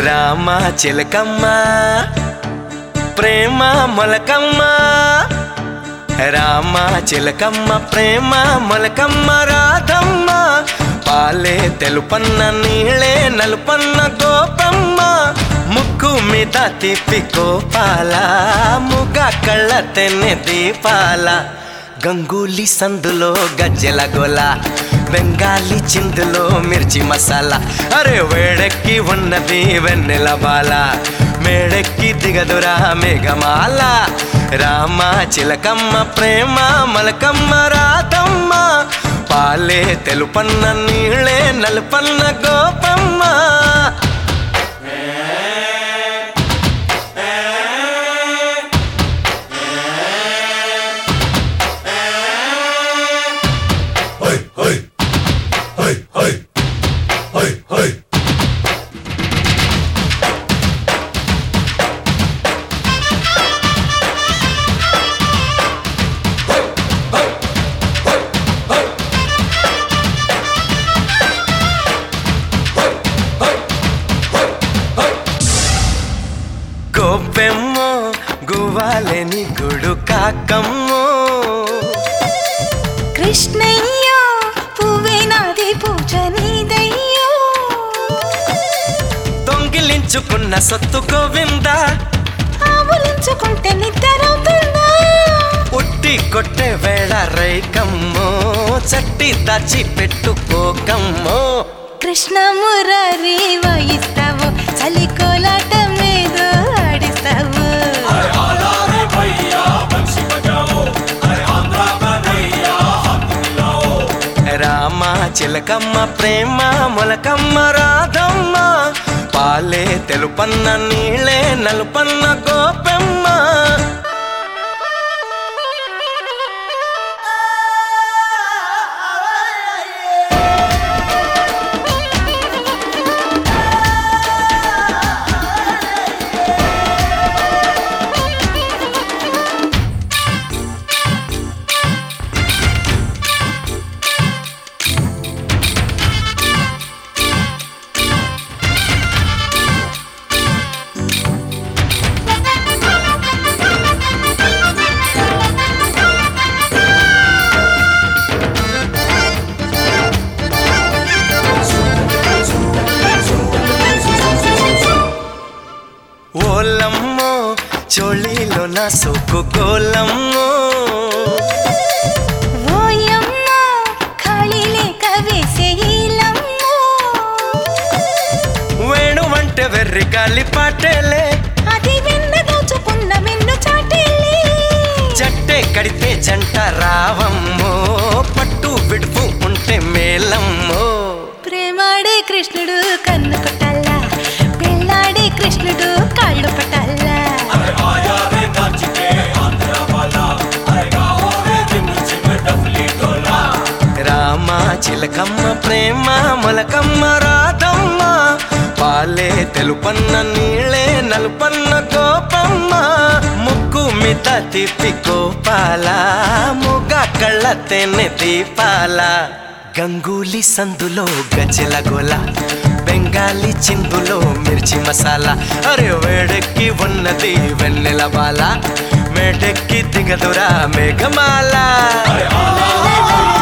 రామ చిలకమ్మ ప్రేమ మొలకమ్మ రామ చిలకమ్మ ప్రేమ మొలకమ్మ రాధమ్మ పాలే తెలుపన్న నీళ్ళే నలుపన్న గోపమ్మ ముక్కు మీద తిప్పి గోపాల ముగ కళ్ళ తెన్నె దీపాల గంగూలీ సందులో గజ్జెల గోల బెంగాలీ చిందులో మిర్చి మసాలా అరే వేడెక్కి ఉన్నది వెన్నెల బాల మేడెక్కి దిగదురా మేఘమాల రామ చిలకమ్మ ప్రేమ మలకమ్మ రాధమ్మ పాలే తెలుపన్న నీళ్ళే నలుపన్న Gopamma Hey, hey, hey, hey, hey, hey. గోపెమ్మో గువ్వాలేని గుడు కాకమ్మో కృష్ణయ్యో పువ్వే నాది పూజ నీదయ్యో దొంగిలించుకున్న సొత్తు గోవింద ఆవులించుకుంటే నిద్రవుతుందా ఉట్టి కొట్టే వేళ రైకమ్మో చట్టి దాచి పెట్టుకోకమ్మో కృష్ణ మురారి వాయిస్తావు చలి కోలాటం ఏదో ఆడిస్తావు రామ చిలకమ్మ ప్రేమ మొలకమ్మ రాధమ్మ పాలే తెలుపన్న నీళ్ళే నలుపన్న గోపెమ్మ ఓలమ్మో చోళీలో నా సోకు గోలమ్మో ఓయమ్మ ఖాళీ లేక వేసే ఈలమ్మో వేణు వంటే వెర్రి గాలి పాటేలే అది వెన్న దోచుకున్న వెన్ను చాటేలే జట్టే కడితే జంట రావమ్మో పట్టు విడుపు ఉంటే మేలమ్మో ప్రేమాడే కృష్ణుడు కన్ను కొట్టాలా పెళ్ళాడే కృష్ణుడు కాళ్ళు పట్టాలా రామ చిలకమ్మ ప్రేమ మొలకమ్మ రాధమ్మ పాలే తెలుపన్న నీళ్ళే నలుపన్న గోపమ్మ ముక్కు మిత తిప్పి గోపాల ముగ కళ్ళ తెన్నె దీపాల గంగూలీ సందులో గజల గోల బెంగాలీ చిందులో మిర్చి మసాలా అరే వేడెక్కి ఉన్నది వెన్నెల బాల మేడెక్కి దిగదురా మేఘమాల లా లా లా